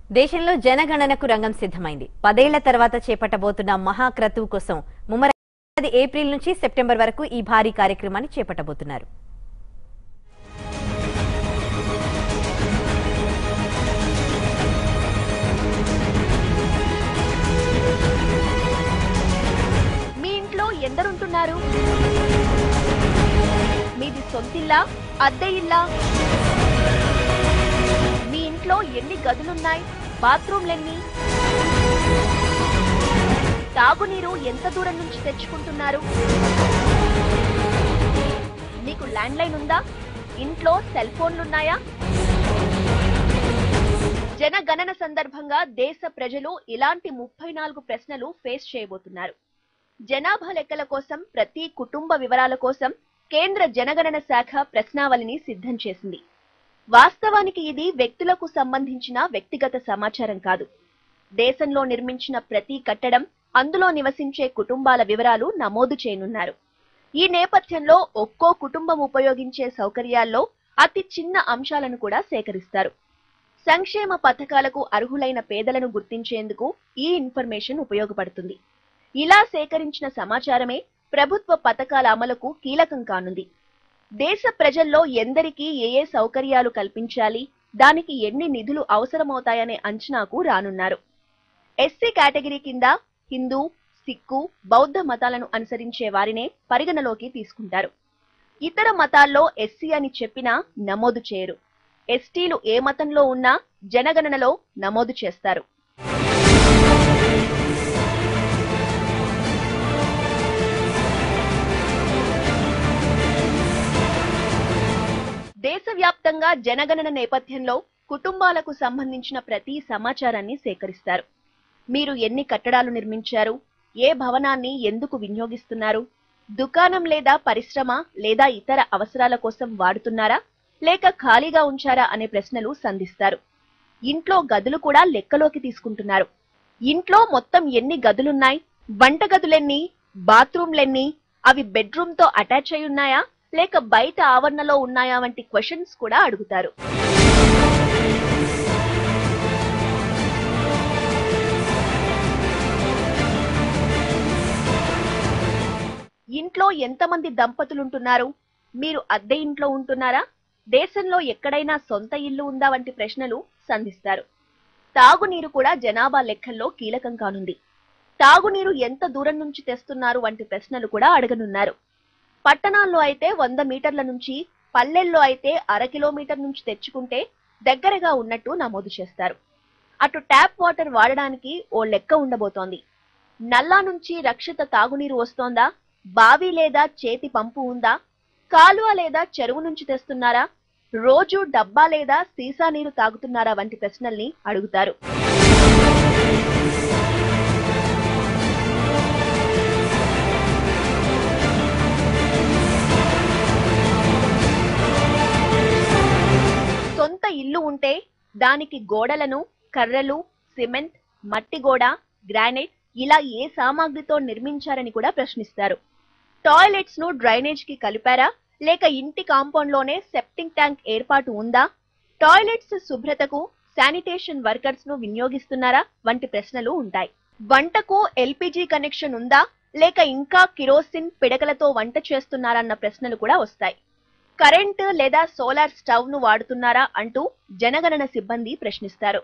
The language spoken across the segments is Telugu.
దేశంలో జనగణనకు రంగం సిద్ధమైంది పదేళ్ల తర్వాత చేపట్టబోతున్న మహాక్రతువు కోసం ముమ్మర ఏప్రిల్ నుంచి సెప్టెంబర్ వరకు ఈ భారీ కార్యక్రమాన్ని చేపట్టబోతున్నారు మీ ఇంట్లో ఎందరుంటున్నారు మీది సొంతిల్లా అద్దె ఇల్లా మీ ఇంట్లో ఎన్ని గదులున్నాయి బాత్రూమ్లెన్ని తాగునీరు ఎంత దూరం నుంచి తెచ్చుకుంటున్నారు మీకు ల్యాండ్లైన్ ఉందా ఇంట్లో సెల్ ఫోన్లున్నాయా జనగణన సందర్భంగా దేశ ప్రజలు ఇలాంటి ముప్పై నాలుగు ప్రశ్నలు ఫేస్ చేయబోతున్నారు జనాభా లెక్కల కోసం ప్రతి కుటుంబ వివరాల కోసం కేంద్ర జనగణన శాఖ ప్రశ్నావళిని సిద్ధం చేసింది వాస్తవానికి ఇది వ్యక్తులకు సంబంధించిన వ్యక్తిగత సమాచారం కాదు దేశంలో నిర్మించిన ప్రతి కట్టడం అందులో నివసించే కుటుంబాల వివరాలు నమోదు చేయనున్నారు ఈ నేపథ్యంలో ఒక్కో కుటుంబం ఉపయోగించే సౌకర్యాల్లో అతి చిన్న అంశాలను కూడా సేకరిస్తారు సంక్షేమ పథకాలకు అర్హులైన పేదలను గుర్తించేందుకు ఈ ఇన్ఫర్మేషన్ ఉపయోగపడుతుంది ఇలా సేకరించిన సమాచారమే ప్రభుత్వ పథకాల అమలుకు కీలకం కానుంది దేశ ప్రజల్లో ఎందరికీ ఏ ఏ సౌకర్యాలు కల్పించాలి దానికి ఎన్ని నిధులు అవసరమవుతాయనే అంచనాకు రానున్నారు ఎస్సీ కేటగిరీ కింద హిందూ సిక్కు బౌద్ధ మతాలను అనుసరించే వారినే పరిగణలోకి తీసుకుంటారు ఇతర మతాల్లో ఎస్సీ అని చెప్పినా నమోదు చేయరు ఎస్టీలు ఏ మతంలో ఉన్నా జనగణనలో నమోదు చేస్తారు దేశవ్యాప్తంగా జనగణన నేపథ్యంలో కుటుంబాలకు సంబంధించిన ప్రతి సమాచారాన్ని సేకరిస్తారు మీరు ఎన్ని కట్టడాలు నిర్మించారు ఏ భవనాన్ని ఎందుకు వినియోగిస్తున్నారు దుకాణం లేదా పరిశ్రమ లేదా ఇతర అవసరాల కోసం వాడుతున్నారా లేక ఖాళీగా ఉంచారా అనే ప్రశ్నలు సంధిస్తారు ఇంట్లో గదులు కూడా లెక్కలోకి తీసుకుంటున్నారు ఇంట్లో మొత్తం ఎన్ని గదులున్నాయి వంట గదులెన్ని బాత్రూమ్లెన్ని అవి బెడ్రూమ్ తో అటాచ్ అయి ఉన్నాయా లేక బయట ఆవరణలో ఉన్నాయా వంటి క్వశ్చన్స్ కూడా అడుగుతారు ఇంట్లో ఎంతమంది దంపతులుంటున్నారు మీరు అద్దె ఇంట్లో ఉంటున్నారా దేశంలో ఎక్కడైనా సొంత ఇల్లు ఉందా వంటి ప్రశ్నలు సంధిస్తారు తాగునీరు కూడా జనాభా లెక్కల్లో కీలకం కానుంది తాగునీరు ఎంత దూరం నుంచి తెస్తున్నారు వంటి ప్రశ్నలు కూడా అడగనున్నారు పట్టణాల్లో అయితే వంద మీటర్ల నుంచి పల్లెల్లో అయితే అర కిలోమీటర్ నుంచి తెచ్చుకుంటే దగ్గరగా ఉన్నట్టు నమోదు చేస్తారు అటు ట్యాప్ వాటర్ వాడడానికి ఓ లెక్క ఉండబోతోంది నల్లా నుంచి రక్షిత తాగునీరు వస్తోందా బావి లేదా చేతి పంపు ఉందా కాలువ లేదా చెరువు నుంచి తెస్తున్నారా రోజు డబ్బా లేదా సీసా నీరు తాగుతున్నారా వంటి ప్రశ్నల్ని అడుగుతారు సొంత ఇల్లు ఉంటే దానికి గోడలను కర్రలు సిమెంట్ మట్టి గోడ గ్రానైట్ ఇలా ఏ సామాగ్రితో నిర్మించారని కూడా ప్రశ్నిస్తారు టాయిలెట్స్ ను డ్రైనేజ్ కి కలిపారా లేక ఇంటి కాంపౌండ్ లోనే సెప్టింగ్ ట్యాంక్ ఏర్పాటు ఉందా టాయిలెట్స్ శుభ్రతకు శానిటేషన్ వర్కర్స్ ను వినియోగిస్తున్నారా వంటి ప్రశ్నలు ఉంటాయి వంటకు ఎల్పిజి కనెక్షన్ ఉందా లేక ఇంకా కిరోసిన్ పిడకలతో వంట చేస్తున్నారన్న ప్రశ్నలు కూడా వస్తాయి కరెంట్ లేదా సోలార్ స్టవ్ ను వాడుతున్నారా అంటూ జనగణన సిబ్బంది ప్రశ్నిస్తారు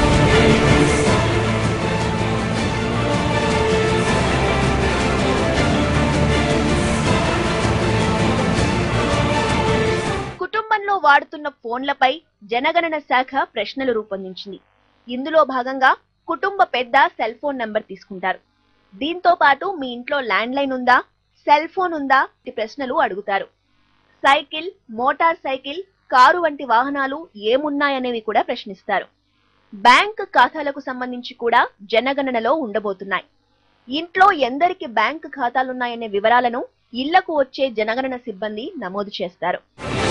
కుటుంబంలో వాడుతున్న ఫోన్లపై జనగణన శాఖ ప్రశ్నలు రూపొందించింది ఇందులో భాగంగా కుటుంబ పెద్ద సెల్ ఫోన్ నంబర్ తీసుకుంటారు దీంతో పాటు మీ ఇంట్లో ల్యాండ్ లైన్ ఉందా సెల్ ఫోన్ ఉందా ఈ ప్రశ్నలు అడుగుతారు సైకిల్ మోటార్ సైకిల్ కారు వంటి వాహనాలు ఏమున్నాయనేవి కూడా ప్రశ్నిస్తారు బ్యాంక్ ఖాతాలకు సంబంధించి కూడా జనగణనలో ఉండబోతున్నాయి ఇంట్లో ఎందరికి బ్యాంక్ ఖాతాలున్నాయనే వివరాలను ఇళ్లకు వచ్చే జనగణన సిబ్బంది నమోదు చేస్తారు